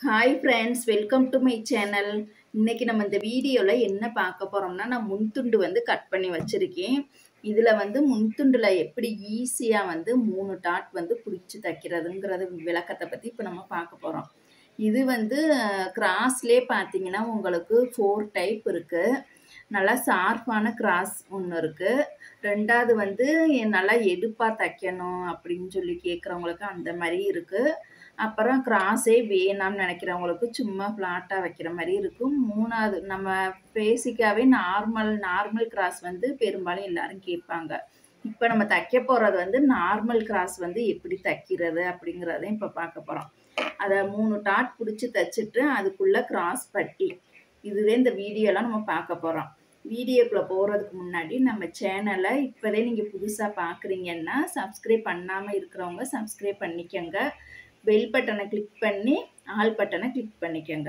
hi friends welcome to my channel இன்னைக்கு நம்ம இந்த வீடியோவில் என்ன பார்க்க போகிறோம்னா நான் முன்துண்டு வந்து கட் பண்ணி வச்சுருக்கேன் இதில் வந்து முன்துண்டில் எப்படி ஈஸியாக வந்து மூணு டாட் வந்து பிடிச்சி தைக்கிறதுங்கிறது விளக்கத்தை பற்றி இப்போ நம்ம பார்க்க போகிறோம் இது வந்து கிராஸ்லே பார்த்தீங்கன்னா உங்களுக்கு ஃபோர் டைப் இருக்குது நல்லா ஷார்ப்பான கிராஸ் ஒன்று இருக்குது ரெண்டாவது வந்து நல்லா எடுப்பாக தைக்கணும் அப்படின்னு சொல்லி கேட்குறவங்களுக்கு அந்த மாதிரி இருக்குது அப்புறம் கிராஸே வேணாம்னு நினைக்கிறவங்களுக்கு சும்மா ஃப்ளாட்டாக வைக்கிற மாதிரி இருக்கும் மூணாவது நம்ம பேசிக்காகவே நார்மல் நார்மல் கிராஸ் வந்து பெரும்பாலும் எல்லாரும் கேட்பாங்க இப்போ நம்ம தைக்க போகிறது வந்து நார்மல் கிராஸ் வந்து எப்படி தைக்கிறது அப்படிங்கிறதையும் இப்போ பார்க்க போகிறோம் அதை மூணு டாட் பிடிச்சி தைச்சிட்டு அதுக்குள்ளே கிராஸ் பட்டி இதுவே இந்த வீடியோலாம் நம்ம பார்க்க போகிறோம் வீடியோக்குள்ளே போகிறதுக்கு முன்னாடி நம்ம சேனலை இப்போதே நீங்கள் புதுசாக பார்க்குறீங்கன்னா சப்ஸ்கிரைப் பண்ணாமல் இருக்கிறவங்க சப்ஸ்கிரைப் பண்ணிக்கோங்க பெல் பட்டனை கிளிக் பண்ணி ஆல் பட்டனை கிளிக் பண்ணிக்கோங்க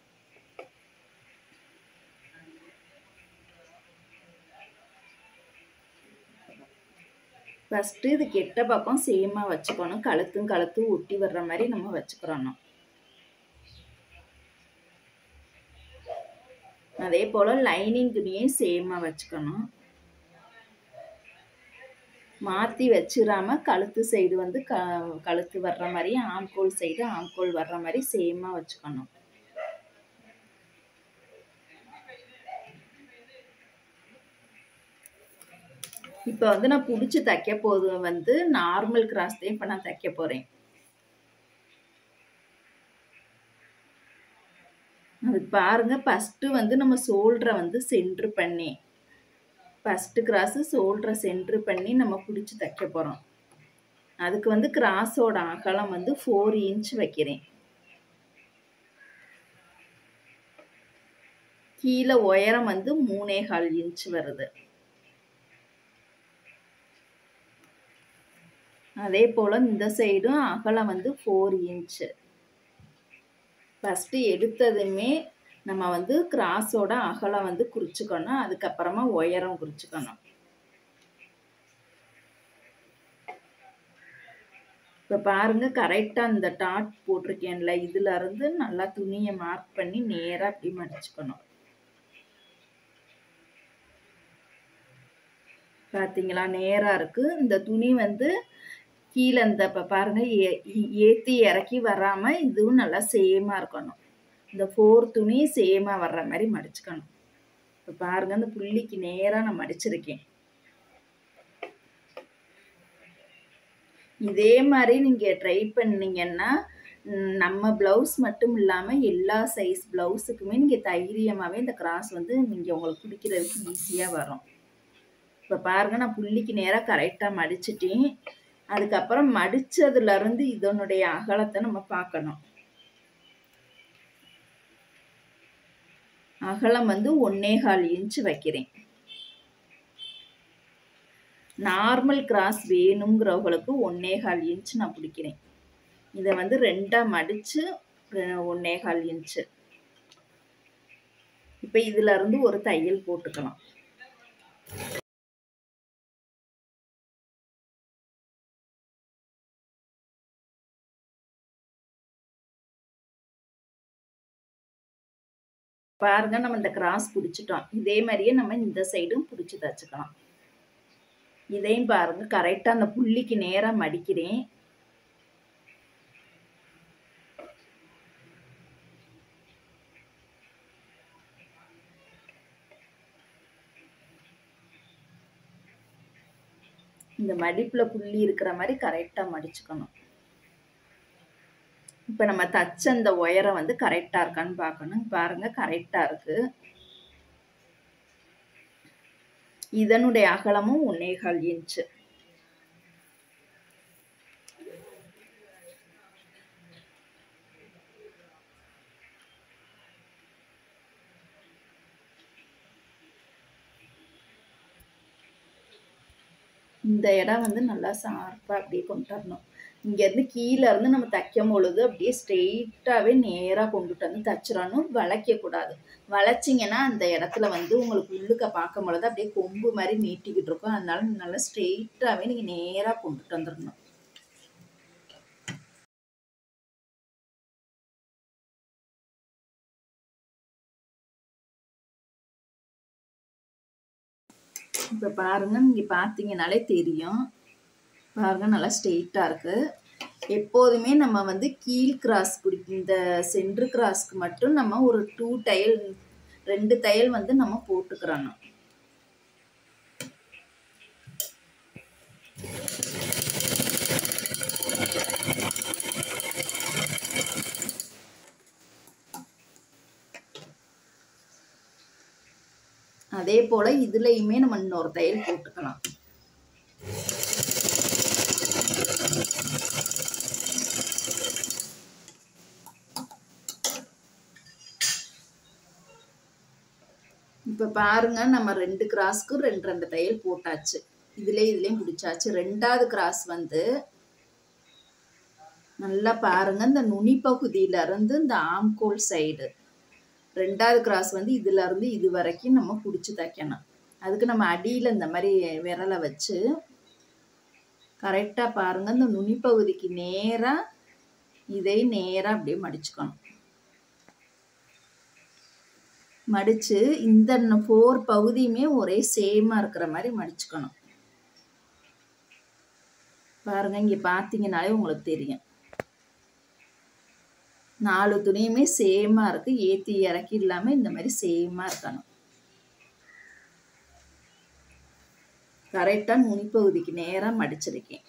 ஃபஸ்ட்டு இது கெட்ட பக்கம் சேமாக வச்சுக்கணும் கழுத்தும் கழுத்தும் ஒட்டி வர்ற மாதிரி நம்ம வச்சுக்கிறணும் அதே போல் லைனிங் துணியும் சேமாக வச்சுக்கணும் மாற்றி வச்சிடாம கழுத்து சைடு வந்து க கழுத்து வர்ற மாதிரி ஆம்கோல் சைடு ஆம்கோல் வர்ற மாதிரி சேமாக வச்சுக்கணும் இப்போ வந்து நான் பிடிச்சி தைக்க போது வந்து நார்மல் கிராஸ் தான் இப்போ நான் தைக்க போகிறேன் அதுக்கு பாருங்க ஃபஸ்ட்டு வந்து நம்ம சோல்டரை வந்து சென்ட்ரு பண்ணி ஃபஸ்ட்டு கிராஸு சோல்டரை சென்ட்ரு பண்ணி நம்ம பிடிச்சி தைக்க போகிறோம் அதுக்கு வந்து கிராஸோட அகலம் வந்து ஃபோர் இன்ச் வைக்கிறேன் கீழே உயரம் வந்து மூணே கால் இன்ச் வருது அதே போல் இந்த சைடும் அகலம் வந்து ஃபோர் இன்ச்சு ஃபஸ்ட்டு எடுத்ததுமே நம்ம வந்து கிராஸோட அகலம் வந்து குறிச்சுக்கணும் அதுக்கப்புறமா உயரம் குறிச்சுக்கணும் இப்போ பாருங்க கரெக்டாக இந்த டாட் போட்டிருக்கேன்ல இதுல இருந்து நல்லா துணியை மார்க் பண்ணி நேராக அப்படி மடிச்சுக்கணும் பார்த்தீங்களா நேராக இருக்குது இந்த துணி வந்து கீழே இந்த இப்போ பாருங்கள் ஏ ஏற்றி இறக்கி வராமல் இதுவும் நல்லா சேமாக இருக்கணும் இந்த ஃபோர் துணி சேமாக வர்ற மாதிரி மடிச்சுக்கணும் இப்போ பாருங்கள் இந்த புள்ளிக்கு நேராக நான் மடிச்சிருக்கேன் இதே மாதிரி நீங்கள் ட்ரை பண்ணீங்கன்னா நம்ம ப்ளவுஸ் மட்டும் இல்லாமல் எல்லா சைஸ் ப்ளவுஸுக்குமே நீங்கள் தைரியமாகவே இந்த கிராஸ் வந்து நீங்கள் உங்களுக்கு பிடிக்கிறதுக்கு ஈஸியாக வரும் இப்போ பாருங்கள் நான் புள்ளிக்கு நேராக கரெக்டாக மடிச்சிட்டேன் அதுக்கப்புறம் மடித்ததுலேருந்து இதனுடைய அகலத்தை நம்ம பார்க்கணும் அகலம் வந்து ஒன்னே கால் இன்ச்சு வைக்கிறேன் நார்மல் கிராஸ் வேணுங்கிறவங்களுக்கு ஒன்னே கால் இன்ச்சு நான் பிடிக்கிறேன் இதை வந்து ரெண்டாக மடித்து ஒன்னே கால் இன்ச்சு இப்போ இதுல இருந்து ஒரு தையல் போட்டுக்கலாம் பாருங்க நம்ம இந்த கிராஸ் பிடிச்சிட்டோம் இதே மாதிரியே நம்ம இந்த சைடும் பிடிச்சி தச்சுக்கலாம் இதையும் பாருங்க கரெக்டாக அந்த புள்ளிக்கு நேராக மடிக்கிறேன் இந்த மடிப்பில் புள்ளி இருக்கிற மாதிரி கரெக்டாக மடிச்சுக்கணும் இப்போ நம்ம தச்ச அந்த ஒயரை வந்து கரெக்டாக இருக்கான்னு பார்க்கணும் பாருங்கள் கரெக்டாக இருக்குது இதனுடைய அகலமும் ஒன்னேகால் இன்ச்சு இந்த இடம் வந்து நல்லா ஷார்ப்பாக அப்படியே கொண்டு வரணும் இங்கேருந்து கீழே இருந்து நம்ம தைக்கும் பொழுது அப்படியே ஸ்ட்ரெயிட்டாகவே நேராக கொண்டுட்டு வந்து தைச்சிடணும் வளைக்கக்கூடாது வளைச்சிங்கன்னா அந்த இடத்துல வந்து உங்களுக்கு உள்ளுக்க பார்க்கும் பொழுது அப்படியே கொம்பு மாதிரி நீட்டிக்கிட்டு இருக்கும் அதனால நல்லா ஸ்ட்ரெயிட்டாகவே நீங்கள் நேராக கொண்டுட்டு வந்துடணும் இப்போ பாருங்க நீங்கள் பார்த்தீங்கனாலே தெரியும் பாருங்க நல்லா ஸ்ட்ரெயிட்டாக இருக்குது எப்போதுமே நம்ம வந்து கீழ் கிராஸ் பிடி இந்த சென்ட்ரு கிராஸ்க்கு மட்டும் நம்ம ஒரு டூ தையல் ரெண்டு தையல் வந்து நம்ம போட்டுக்கிறணும் அதே போல் இதுலேயுமே நம்ம இன்னொரு தையல் போட்டுக்கலாம் இப்போ பாருங்க நம்ம ரெண்டு கிராஸ்க்கு ரெண்டு ரெண்டு தையல் போட்டாச்சு இதுலேயும் இதுலேயும் பிடிச்சாச்சு ரெண்டாவது கிராஸ் வந்து நல்லா பாருங்க இந்த நுனி பகுதியில இருந்து இந்த ஆம்கோல் சைடு ரெண்டாவது கிராஸ் வந்து இதுல இருந்து இது வரைக்கும் நம்ம பிடிச்சி தைக்கணும் அதுக்கு நம்ம அடியில் இந்த மாதிரி விரலை வச்சு கரெக்டாக பாருங்க இந்த நுனி பகுதிக்கு நேராக இதை நேராக அப்படியே மடிச்சுக்கணும் மடித்து இந்த ஃபோர் பகுதியுமே ஒரே சேமாக இருக்கிற மாதிரி மடிச்சுக்கணும் பாருங்க இங்கே பார்த்தீங்கனாலே உங்களுக்கு தெரியும் நாலு துணியுமே சேமாக இருக்குது ஏற்றி இறக்கி இல்லாமல் இந்த மாதிரி சேமாக இருக்கணும் கரெக்டாக நுனிப்பகுதிக்கு நேராக மடிச்சிருக்கேன்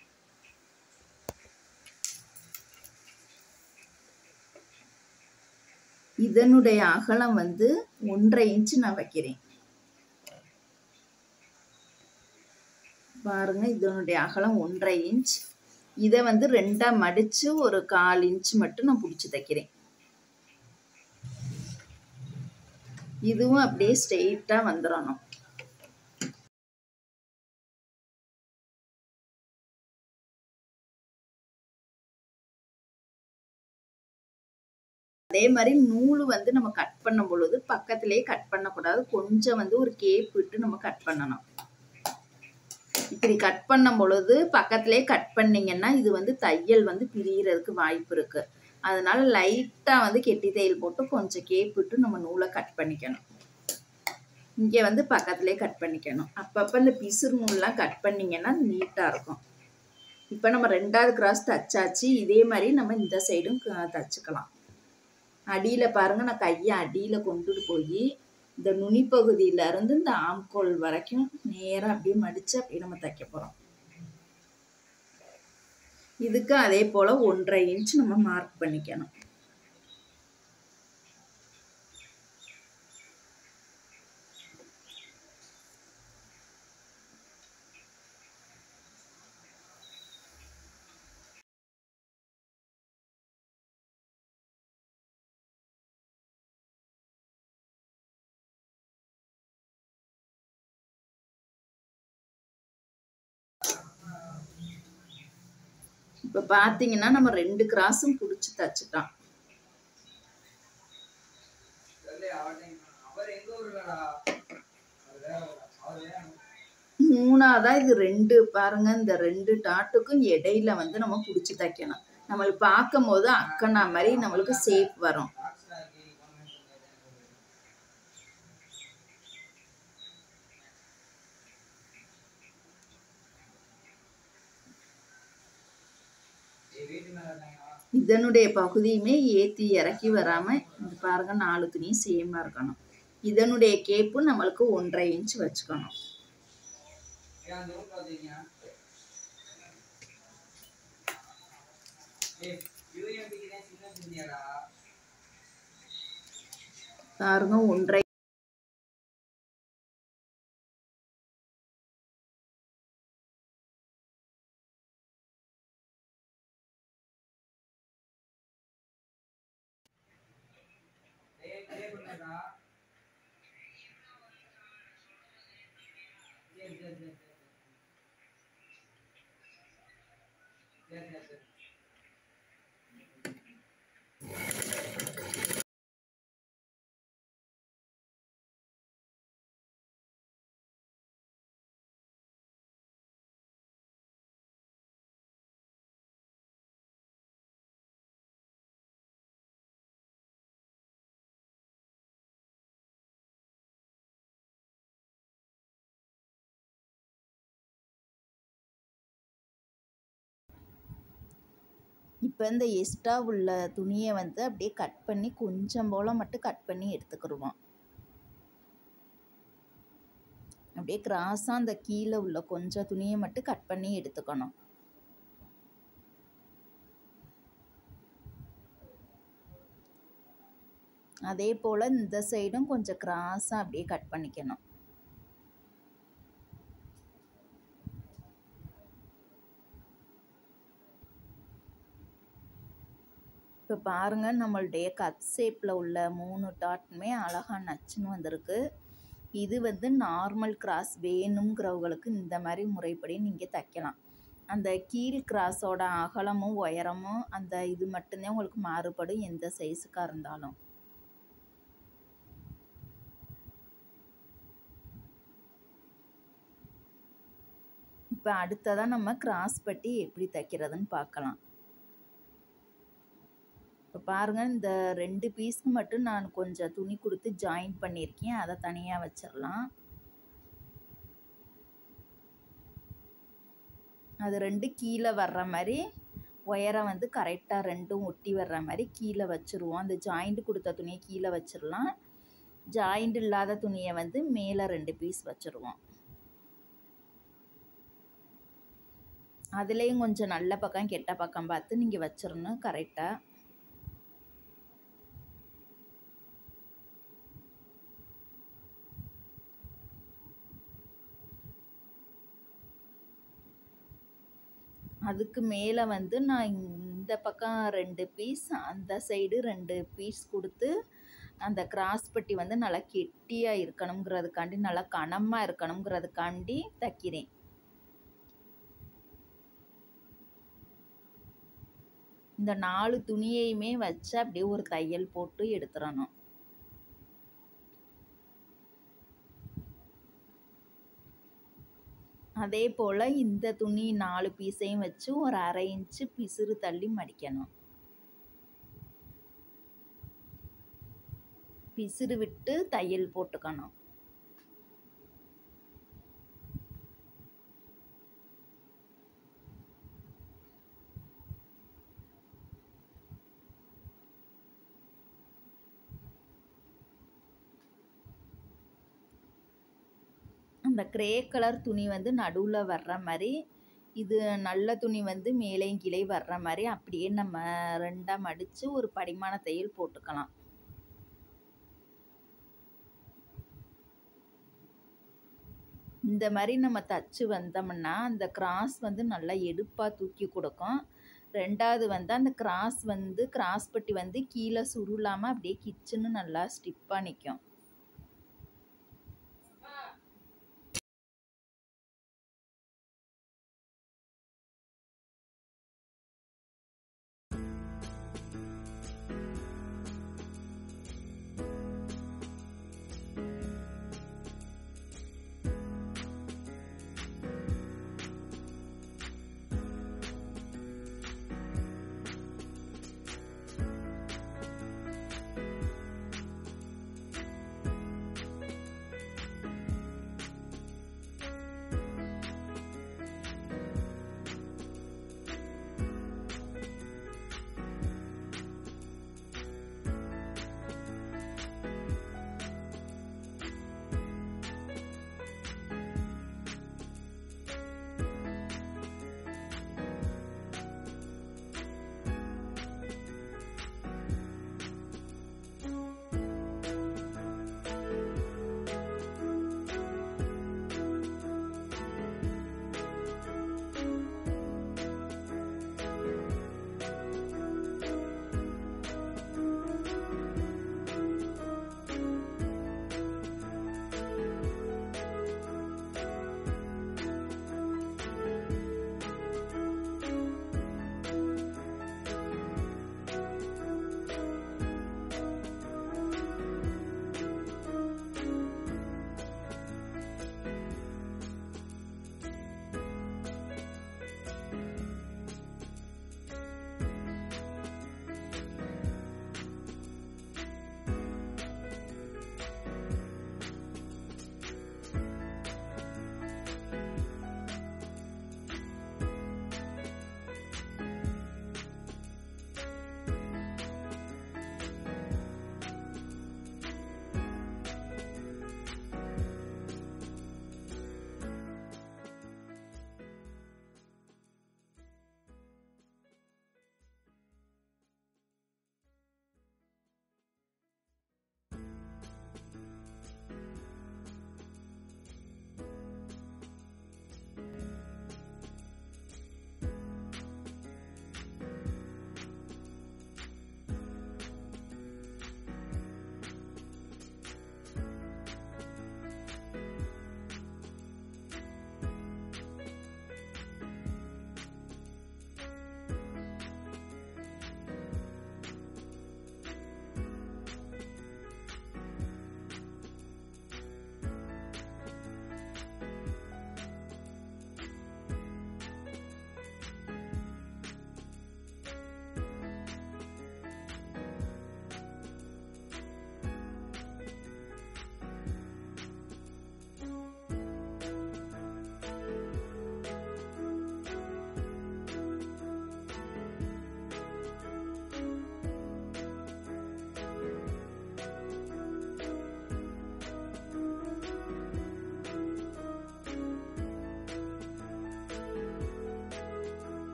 இதனுடைய அகலம் வந்து ஒன்றரை இன்ச்சு நான் வைக்கிறேன் பாருங்க இதனுடைய அகலம் ஒன்றரை இன்ச் இதை வந்து ரெண்டா மடிச்சு ஒரு கால் இன்ச் மட்டும் நான் பிடிச்சி தைக்கிறேன் இதுவும் அப்படியே ஸ்ட்ரெயிட்டா வந்துடணும் அதே மாதிரி நூல் வந்து நம்ம கட் பண்ணும் பொழுது பக்கத்திலே கட் பண்ணக்கூடாது கொஞ்சம் வந்து ஒரு கேப் விட்டு நம்ம கட் பண்ணணும் இப்படி கட் பண்ணும் பொழுது பக்கத்திலே கட் பண்ணீங்கன்னா இது வந்து தையல் வந்து பிரியறதுக்கு வாய்ப்பு இருக்கு அதனால லைட்டா வந்து கெட்டி தையல் போட்டு கொஞ்சம் கேப் விட்டு நம்ம நூலை கட் பண்ணிக்கணும் இங்கே வந்து பக்கத்திலே கட் பண்ணிக்கணும் அப்பப்போ இந்த பிசுறு நூல்லாம் கட் பண்ணிங்கன்னா நீட்டாக இருக்கும் இப்போ நம்ம ரெண்டாவது கிராஸ் தச்சாச்சு இதே மாதிரி நம்ம இந்த சைடும் தச்சுக்கலாம் அடியில் பாருங்க நான் கையை அடியில் கொண்டுட்டு போய் இந்த நுனி பகுதியில இருந்து இந்த ஆம்கோல் வரைக்கும் நேராக அப்படியே மடித்து அப்படியே நம்ம தைக்க போகிறோம் இதுக்கு அதே போல் ஒன்றரை இன்ச் நம்ம மார்க் பண்ணிக்கணும் இப்போ பார்த்தீங்கன்னா நம்ம ரெண்டு கிராஸும் பிடிச்சி தச்சுட்டோம் மூணாவதா இது ரெண்டு பாருங்க இந்த ரெண்டு டாட்டுக்கும் இடையில வந்து நம்ம பிடிச்சி தைக்கணும் நம்மளுக்கு பார்க்கும் போது அக்கனா மாதிரி நம்மளுக்கு சேப் வரும் இதனுடைய பகுதியுமே ஏற்றி இறக்கி வராமல் இந்த பாருங்க நாலு துணியும் சேமாக இருக்கணும் இதனுடைய கேப்பு நம்மளுக்கு ஒன்றரை இன்ச் வச்சுக்கணும் பாருங்க ஒன்றரை இப்போ இந்த எக்ஸ்ட்ரா உள்ள துணியை வந்து அப்படியே கட் பண்ணி கொஞ்சம் போல் மட்டும் கட் பண்ணி எடுத்துக்கிடுவோம் அப்படியே கிராஸாக அந்த கீழே உள்ள கொஞ்சம் துணியை மட்டும் கட் பண்ணி எடுத்துக்கணும் அதே போல் இந்த சைடும் கொஞ்சம் கிராஸாக அப்படியே கட் பண்ணிக்கணும் இப்போ பாருங்கள் நம்மளுடைய கப் ஷேப்பில் உள்ள மூணு டாட்டுமே அழகாக நச்சுன்னு வந்திருக்கு இது வந்து நார்மல் கிராஸ் வேணுங்கிறவங்களுக்கு இந்த மாதிரி முறைப்படி நீங்கள் தைக்கலாம் அந்த கீழ் கிராஸோட அகலமும் உயரமும் அந்த இது மட்டும்தான் உங்களுக்கு மாறுபடும் எந்த சைஸுக்காக இருந்தாலும் இப்போ அடுத்ததாக நம்ம கிராஸ் பட்டி எப்படி தைக்கிறதுன்னு பார்க்கலாம் இப்போ பாருங்கள் இந்த ரெண்டு பீஸ்க்கு மட்டும் நான் கொஞ்சம் துணி கொடுத்து ஜாயின் பண்ணியிருக்கேன் அதை தனியாக வச்சிடலாம் அது ரெண்டு கீழே வர்ற மாதிரி ஒயரை வந்து கரெக்டாக ரெண்டும் ஒட்டி வர்ற மாதிரி கீழே வச்சுருவோம் அந்த ஜாயிண்ட் கொடுத்த துணியை கீழே வச்சிடலாம் ஜாயிண்ட் இல்லாத துணியை வந்து மேலே ரெண்டு பீஸ் வச்சுருவோம் அதுலேயும் கொஞ்சம் நல்ல பக்கம் கெட்ட பக்கம் பார்த்து நீங்கள் வச்சிடணும் கரெக்டாக அதுக்கு மேலே வந்து நான் இந்த பக்கம் ரெண்டு பீஸ் அந்த சைடு ரெண்டு பீஸ் கொடுத்து அந்த கிராஸ் பட்டி வந்து நல்லா கெட்டியாக இருக்கணுங்கிறதுக்காண்டி நல்லா கனமாக இருக்கணுங்கிறதுக்காண்டி தைக்கிறேன் இந்த நாலு துணியையுமே வச்சு அப்படியே ஒரு தையல் போட்டு எடுத்துடணும் அதே போல் இந்த துணி நாலு பீஸையும் வச்சு ஒரு அரை இன்ச்சு பிசுறு தள்ளி மடிக்கணும் பிசுறு விட்டு தையல் போட்டுக்கணும் அந்த க்ரே கலர் துணி வந்து நடுவில் வர்ற மாதிரி இது நல்ல துணி வந்து மேலேயும் கீழே வர்ற மாதிரி அப்படியே நம்ம ரெண்டாக மடித்து ஒரு படிமான தையல் போட்டுக்கலாம் இந்த மாதிரி நம்ம தச்சு வந்தோம்னா அந்த கிராஸ் வந்து நல்லா எடுப்பாக தூக்கி கொடுக்கும் ரெண்டாவது வந்து அந்த கிராஸ் வந்து கிராஸ் பட்டி வந்து கீழே சுருளாமல் அப்படியே கிச்சனு நல்லா ஸ்டிப்பாக நிற்கும்